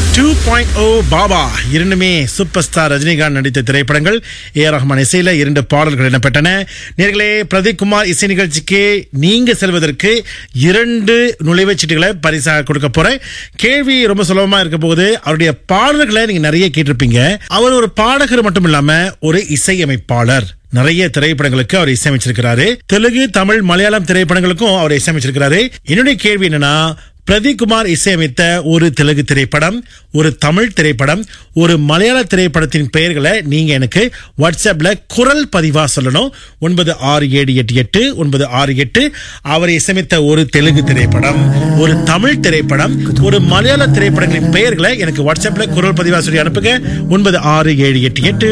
two point ஓ பாபா இரண்டுமே super star Rajinikanth நடித்த திரைப்படங்கள் ஏ ஆர் ரஹ்மான் இசையில இரண்டு பாடல்கள் இடம்பெற்றன நேர்களே பிரதீப் குமார் இசை நிகழ்ச்சிக்கு நீங்க செல்வதற்கு இரண்டு நுழைவுச் சீட்டுகளை பரிசாக கொடுக்க போறேன் கேள்வி ரொம்ப சுலபமா இருக்க போது அவருடைய பாடல்களை நீங்க நிறைய கேட்டிருப்பீங்க அவர் ஒரு பாடகர் மட்டும் இல்லாம ஒரு இசையமைப்பாளர் நிறைய திரைப்படங்களுக்கு அவர் இசையமைச்சிருக்கிறாரு தெலுங்கு தமிழ் மலையாளம் திரைப்படங்களுக்கும் அவர் இசையமைச்சிருக்கிறாரு என்னுடைய கேள்வி என்னன்னா பிரதீப் குமார் இசையமைத்த ஒரு தெலுங்கு திரைப்படம் ஒரு தமிழ் திரைப்படம் ஒரு மலையாள திரைப்படத்தின் பெயர்களை நீங்க எனக்கு வாட்ஸ்அப்ல குரல் பதிவா சொல்லணும் ஒன்பது ஆறு ஏழு எட்டு எட்டு ஒன்பது ஆறு எட்டு அவர் இசையமைத்த ஒரு தெலுங்கு திரைப்படம் ஒரு தமிழ் திரைப்படம் ஒரு மலையாள திரைப்படங்களின் பெயர்களை எனக்கு வாட்ஸ்அப்ல குரல் பதிவா சொல்லி அனுப்புங்க ஒன்பது ஆறு ஏழு எட்டு எட்டு